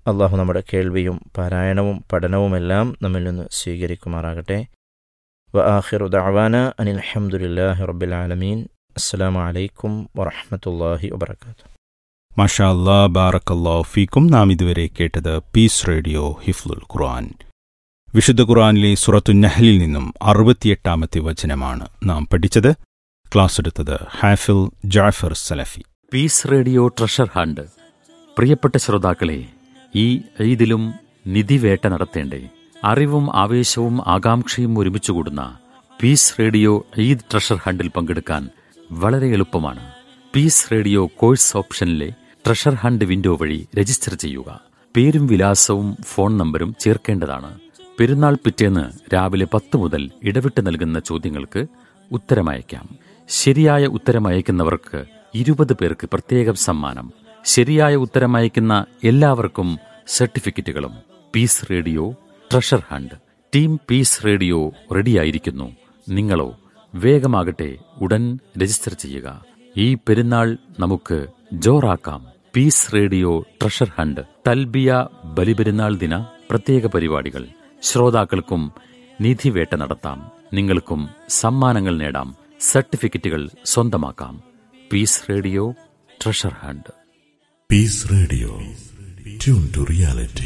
അള്ളാഹു നമ്മുടെ കേൾവിയും പാരായണവും പഠനവുമെല്ലാം നമ്മിൽ നിന്ന് സ്വീകരിക്കുമാറാകട്ടെ വ ആഖിറു ദഅവാന അനിൽ അൽഹംദുലില്ലാഹി റബ്ബിൽ ആലമീൻ അസ്സലാമു അലൈക്കും വറഹ്മത്തുള്ളാഹി വബറകാതുഹു മഷാ അല്ലാ ബാറക്കല്ലാ ഫീക്കും നാം ഇതുവരെ കേട്ടത് പീസ് റേഡിയോ ഹിഫ്ലുൽ ഖുർആൻ വിശുദ്ധ ഖുർആനിലെ സുറത്തു നഹലിൽ നിന്നും അറുപത്തിയെട്ടാമത്തെ വചനമാണ് നാം പഠിച്ചത് ക്ലാസ് എടുത്തത് ഹാഫിൽ Jaffer Salafi peace radio treasure hunt പ്രിയപ്പെട്ട ശ്രോതാക്കളെ ഈ ഈദിലും നിധിവേട്ട നടത്തേണ്ടേ അറിവും ആവേശവും ആകാംക്ഷയും ഒരുമിച്ച് കൂടുന്ന പീസ് റേഡിയോ ഈദ് ട്രഷർ ഹണ്ടിൽ പങ്കെടുക്കാൻ വളരെ എളുപ്പമാണ് പീസ് റേഡിയോ കോഴ്സ് ഓപ്ഷനിലെ ട്രഷർ ഹണ്ട് വിൻഡോ വഴി രജിസ്റ്റർ ചെയ്യുക പേരും വിലാസവും ഫോൺ നമ്പരും ചേർക്കേണ്ടതാണ് പെരുന്നാൾ പിറ്റേന്ന് രാവിലെ പത്ത് മുതൽ ഇടവിട്ട് നൽകുന്ന ചോദ്യങ്ങൾക്ക് ഉത്തരമയക്കാം ശരിയായ ഉത്തരമയക്കുന്നവർക്ക് ഇരുപത് പേർക്ക് പ്രത്യേകം സമ്മാനം ശരിയായ ഉത്തരമയക്കുന്ന എല്ലാവർക്കും സർട്ടിഫിക്കറ്റുകളും peace radio treasure hunt team peace radio റെഡിയായിരിക്കുന്നു നിങ്ങളോ വേഗമാകട്ടെ ഉടൻ രജിസ്റ്റർ ചെയ്യുക ഈ പെരുന്നാൾ നമുക്ക് ജോറാക്കാം peace radio treasure hunt Talbiya ബലിപെരുന്നാൾ ദിന പ്രത്യേക പരിപാടികൾ ശ്രോതാക്കൾക്കും നിധിവേട്ട നടത്താം നിങ്ങൾക്കും സമ്മാനങ്ങൾ നേടാം സർട്ടിഫിക്കറ്റുകൾ സ്വന്തമാക്കാം peace radio treasure hunt Peace Radio. Tune to reality.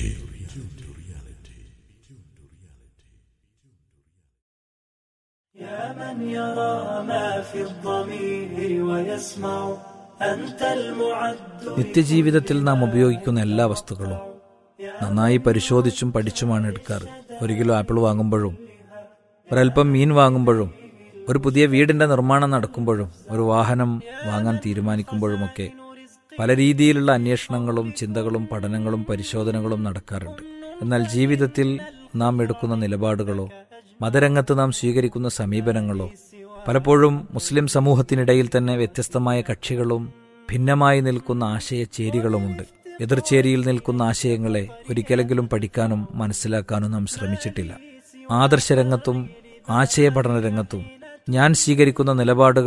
يا من يرى ما في الضمير ويسمع أنت المعد നിത്യജീവിതത്തിൽ നാം ഉപയോഗിക്കുന്ന എല്ലാ വസ്തുക്കളും നന്നായി പരിശോധിച്ചും പഠിച്ചുമാണ് എടുക്കാറ് ഒരു കിലോ ആപ്പിൾ വാങ്ങുമ്പോഴും ഒരൽപ്പം മീൻ വാങ്ങുമ്പോഴും ഒരു പുതിയ വീടിന്റെ നിർമ്മാണം നടക്കുമ്പോഴും ഒരു വാഹനം വാങ്ങാൻ തീരുമാനിക്കുമ്പോഴുമൊക്കെ പല രീതിയിലുള്ള അന്വേഷണങ്ങളും ചിന്തകളും പഠനങ്ങളും പരിശോധനകളും നടക്കാറുണ്ട് എന്നാൽ ജീവിതത്തിൽ നാം എടുക്കുന്ന നിലപാടുകളോ മതരംഗത്ത് നാം സ്വീകരിക്കുന്ന സമീപനങ്ങളോ പലപ്പോഴും മുസ്ലിം സമൂഹത്തിനിടയിൽ തന്നെ വ്യത്യസ്തമായ കക്ഷികളും ഭിന്നമായി നിൽക്കുന്ന ആശയചേരികളുമുണ്ട് എതിർചേരിയിൽ നിൽക്കുന്ന ആശയങ്ങളെ ഒരിക്കലെങ്കിലും പഠിക്കാനും മനസ്സിലാക്കാനും നാം ശ്രമിച്ചിട്ടില്ല ആദർശരംഗത്തും ആശയപഠന രംഗത്തും ഞാൻ സ്വീകരിക്കുന്ന നിലപാടുകൾ